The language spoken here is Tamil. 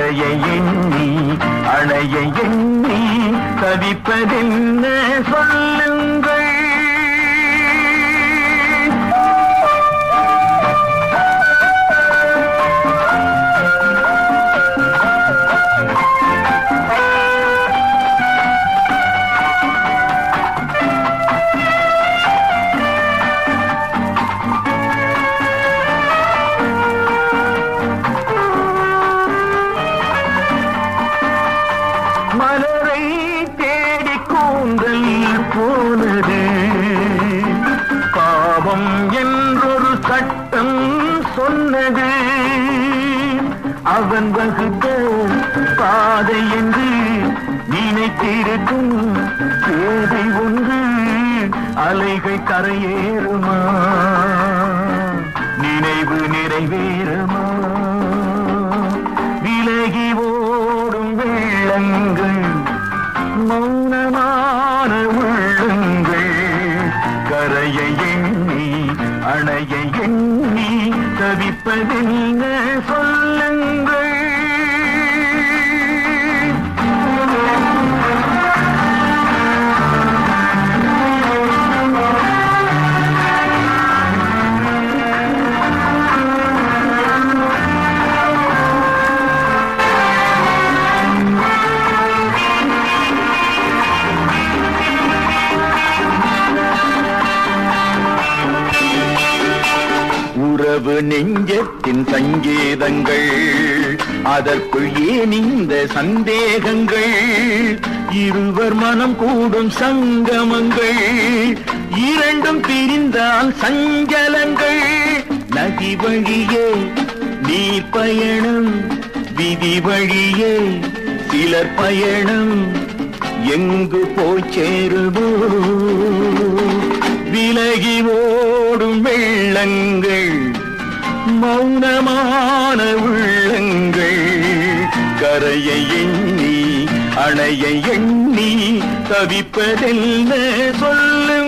கரையை எண்ணி அணைய எண்ணி தவிப்பதென்ன சொல்லுங்கள் மலரை தேடி கூந்தல் போனது பாவம் என்றொரு சட்டம் சொன்னது அவன் வகுத்த பாதை என்று நினைத்திருக்கும் தேவை ஒன்று அலைகள் கரையேறுமா நினைவு நிறைவேறுமா விலகி ஓடும் வெள்ளங்கள் மௌனமான உள்ளங்கள் கரையை எண்ணி அணைய எண்ணி தவிப்பதென்ன சொல்லுங்கள் உறவு நெஞ்சத்தின் சங்கேதங்கள் அதற்குள் ஏன் இந்த சந்தேகங்கள் இருவர் மனம் கூடும் சங்கமங்கள் இரண்டும் பிரிந்தால் சஞ்சலங்கள் நதி வழியே நீர் பயணம் விதி வழியே சிலர் பயணம் எங்கு போய் சேருவோ விலகி ஓடும் வெள்ளங்கள் மௌனமான உள்ளங்கள் கரையை எண்ணி அணையை எண்ணி தவிப்பதென்ன சொல்லுங்கள்